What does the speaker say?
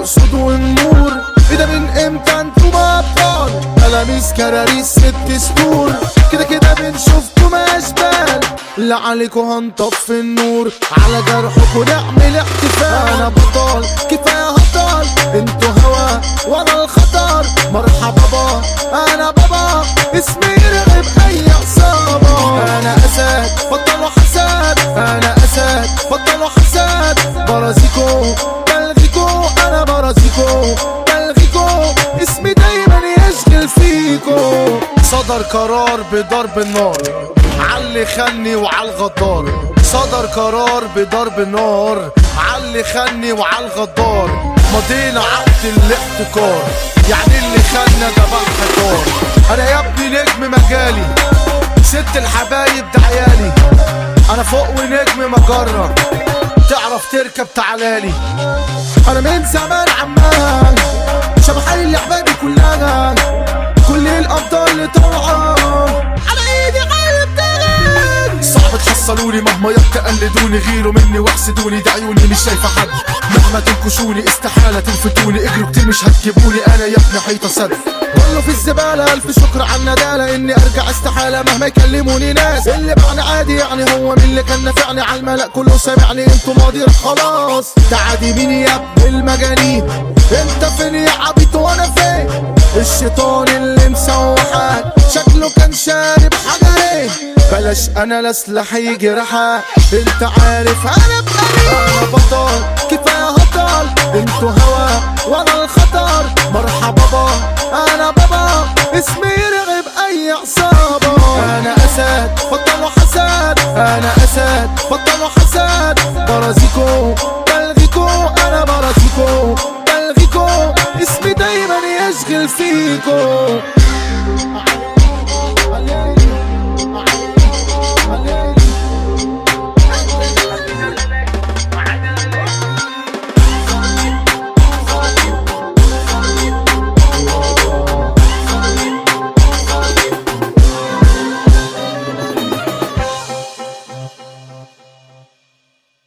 تقصدوا النور ايه ده من امتى انتوا ابطال تلاميذ كراريس ست سطور كده كده بنشوفكم اشبال لا عليكوا هنطفي النور على جرحكوا نعمل احتفال انا بطال كفايه هطال انتوا هوا وانا الخطر مرحبا بابا انا بابا اسمي يرغب اي عصابه انا اسد بطلوا حساد انا اسد بطلوا حساد برازيكو بلغيكو انا برازيكو بلغيكو اسمي دايما يشغل فيكو صدر قرار بضرب النار علي خني وعلى الغدار صدر قرار بضرب النار علي خني وعلى الغدار مضينا عقد الاحتكار يعني اللي خلنا ده بقى حجار انا يا ابني نجم مجالي ست الحبايب ده عيالي انا فوق ونجم مجرة تعرف تركب تعالالي انا من زمان عمال شبح اللعبة دي كلها كل الابطال اللي طالعة على ايدي قلب تغير صعب تحصلوني مهما يتقلدوني غيروا مني واحسدوني ده عيوني مش شايفة حد مهما تنكشوني استحالة تلفتوني اجروا كتير مش هتجيبوني انا يا ابني حيطة سد كله في الزبالة الف شكر على الندالة اني ارجع استحالة مهما يكلموني ناس اللي بعنا عادي يعني هو مين اللي كان نافعني على الملأ كله سامعني انتوا ماضي خلاص ده عادي مين يا ابن المجانين انت فين يا عبيط وانا فين الشيطان اللي مسوحك شكله كان شارب حاجة ايه بلاش انا لا سلاح يجرحك انت عارف انا بقالي انا بطل كفايه هطل انتوا هوا وانا الخطر مرحبا بابا انا بابا اسمي يرغب اي عصابه انا اسد بطلوا حسد انا اسد بطلوا حسد برازيكو بلغيكو انا برازيكو بلغيكو اسمي دايما يشغل فيكو